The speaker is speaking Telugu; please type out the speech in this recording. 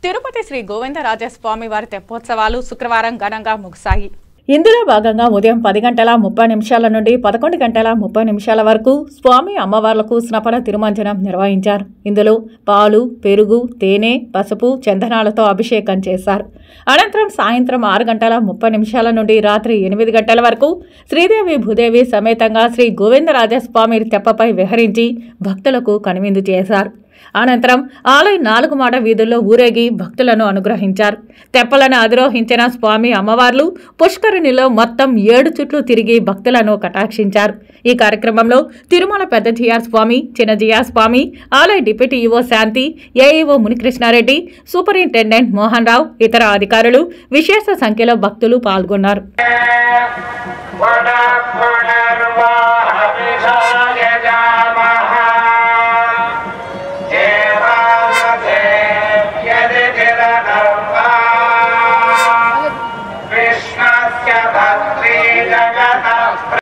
తిరుపతి శ్రీ గోవిందరాజస్వామి వారి తెప్పోత్సవాలు శుక్రవారం ఘనంగా ముగిశాయి ఇందులో భాగంగా ఉదయం పది గంటల ముప్పై నిమిషాల నుండి పదకొండు గంటల ముప్పై నిమిషాల వరకు స్వామి అమ్మవార్లకు స్నపన తిరుమంజనం నిర్వహించారు ఇందులో పాలు పెరుగు తేనె పసుపు చందనాలతో అభిషేకం చేశారు అనంతరం సాయంత్రం ఆరు గంటల ముప్పై నిమిషాల నుండి రాత్రి ఎనిమిది గంటల వరకు శ్రీదేవి భూదేవి సమేతంగా శ్రీ గోవిందరాజస్వామి తెప్పపై విహరించి భక్తులకు కనువిందు చేశారు అనంతరం ఆలయ నాలుగు మాడ వీధుల్లో ఊరేగి భక్తులను అనుగ్రహించారు తెప్పలను అధిరోహించిన స్వామి అమ్మవార్లు పుష్కరిణిలో మొత్తం ఏడు చుట్లు తిరిగి భక్తులను కటాక్షించారు ఈ కార్యక్రమంలో తిరుమల పెద్ద జిఆర్ స్వామి చిన్న జిఆర్ స్వామి ఆలయ deputy EO Shanti AEO Munikrishna Reddy superintendent Mohan Rao ఇతర అధికారులు విశేష సంఖ్యలో భక్తులు పాల్గొన్నారు కృష్ణస్య భక్తి జగత